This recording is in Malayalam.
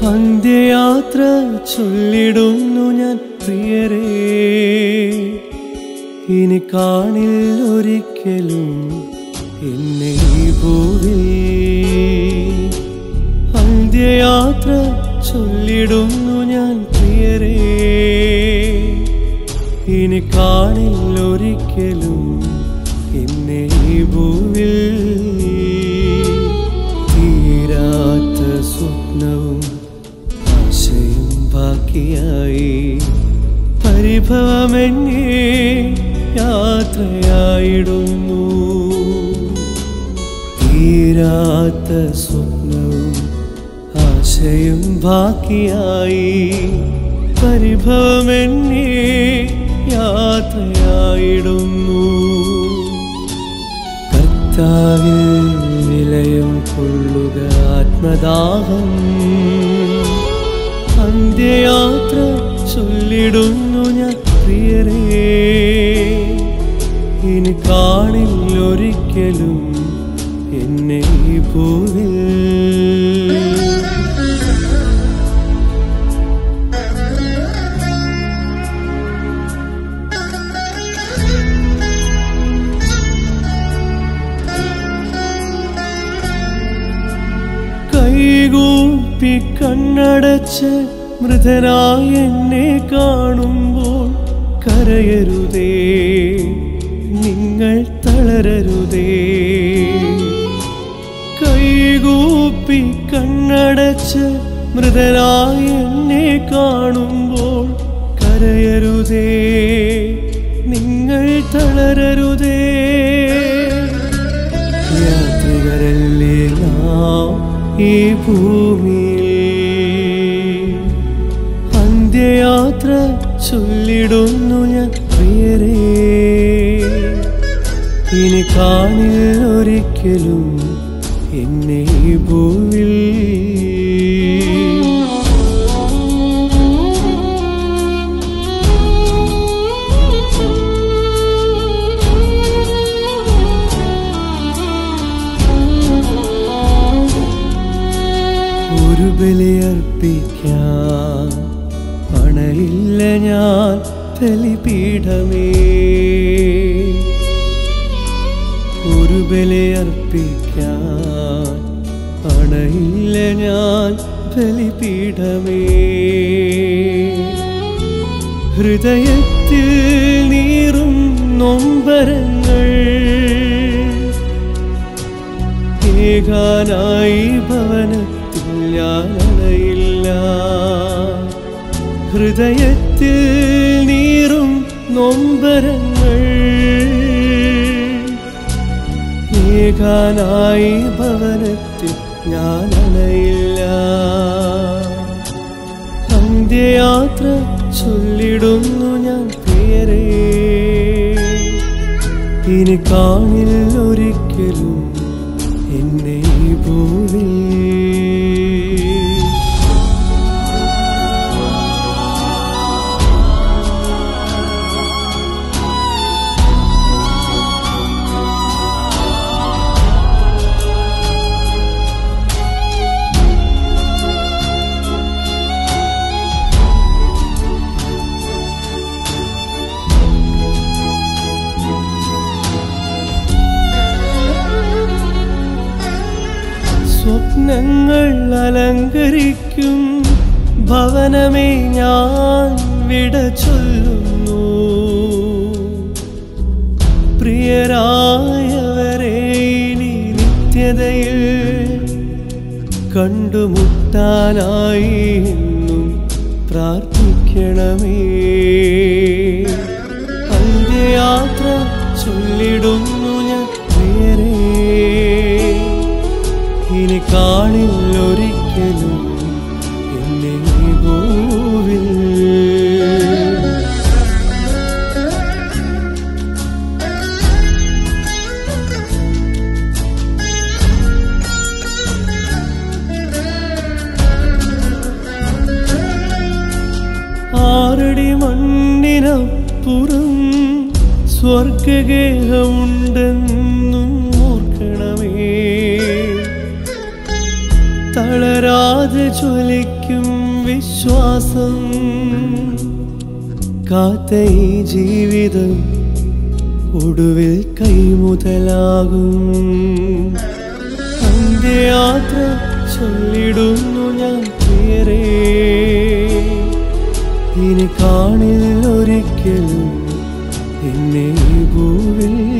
അന്ത്യയാത്ര ചൊല്ലിടുന്നു ഞാൻ പ്രിയരേ ഇനി കാണിൽ ഒരിക്കലും എന്നെ ഈ ഭൂവിൽ അന്ത്യയാത്ര ചൊല്ലിടുന്നു ഞാൻ പ്രിയരേ ഇനി കാണിൽ ഒരിക്കലും എന്നെ ഈ ഭൂവിൽ തീരാത്ത സ്വപ്നവും ആശയും ബാക്കിയായി പരിഭവമെന്നെ യാത്രയായിടുന്നു തീരാത്ത സ്വപ്നവും ആശയും ബാക്കിയായി പരിഭവമെന്നെ യാത്രയായിടുന്നു കർത്താവിൽ നിലയം കൊള്ളുക ആത്മദാഹം അന്ത്യയാത്ര ചൊല്ലിടുന്നു ഞാൻ പ്രിയരേ ഇനി കാണില്ലൊരിക്കലും എന്നെ ഈ ഭൂവിൽ കൈകൂപ്പി കണ്ണടച്ച് മൃതനായി എന്നെ കാണുമ്പോൾ കരയരുതേ നിങ്ങൾ തളരരുതേ കൈകൂപ്പി കണ്ണടച്ച് മൃതനായി എന്നെ കാണുമ്പോൾ കരയരുതേ നിങ്ങൾ തളരരുതേ യാത്രികരല്ലേ നാം ഈ ഭൂമിയിൽ അന്ത്യയാത്ര ചൊല്ലിടുന്നു ഞാൻ പ്രിയരേ ഇനി കാണിൽ ഒരിക്കലും എന്നെ ഈ ഭൂവിൽ ഒരു ബലിയർപ്പിക്കാൻ പണയില്ല ഞാൻ ബലിപീഠമേ ഒരു ബലിയർപ്പിക്കാൻ പണയില്ല ഞാൻ ബലിപീഠമേ ഹൃദയത്തിൽ നീറും നൊമ്പരങ്ങൾ ഏകാനായി ഭവനത്തിൽ ഞാൻ അണയില്ല ഹൃദയത്തിൽ നീറും നൊമ്പരങ്ങൾ ഏകാനായി ഭവനത്തിൽ ഞാൻ അണയില്ല അന്ത്യയാത്ര ചൊല്ലിടുന്നു ഞാൻ പേരേ ഇനി കാണിൽ ഒരിക്കലും എന്നെ ഈ ഭൂവിൽ സ്വപ്നങ്ങൾ അലങ്കരിക്കും ഭവനമേ ഞാൻ വിട ചൊല്ലുന്നു പ്രിയരായവരെ ഇനി നിത്യതയിൽ കണ്ടുമുട്ടാനായി എന്നും പ്രാർത്ഥിക്കണമേ അന്ത്യയാത്ര ചൊല്ലിടുന്നു ഞാൻ പ്രിയരേ ഇനി കാണില്ലൊരിക്കലും എന്നെ ഈ ഭൂവിൽ ആറടി മണ്ണിനപ്പുറം സ്വർഗഗേഹമുണ്ടെന്നും ഓർക്കണമേ തളരാതെ ജ്വലിക്കും വിശ്വാസം കാത്ത ഈ ജീവിതം ഒടുവിൽ കൈമുതലാകും അന്ത്യയാത്ര ചൊല്ലിടുന്നു ഞാൻ പ്രിയരേ ഇനി കാണിൽ ഒരിക്കലും എന്നെ ഈ ഭൂവിൽ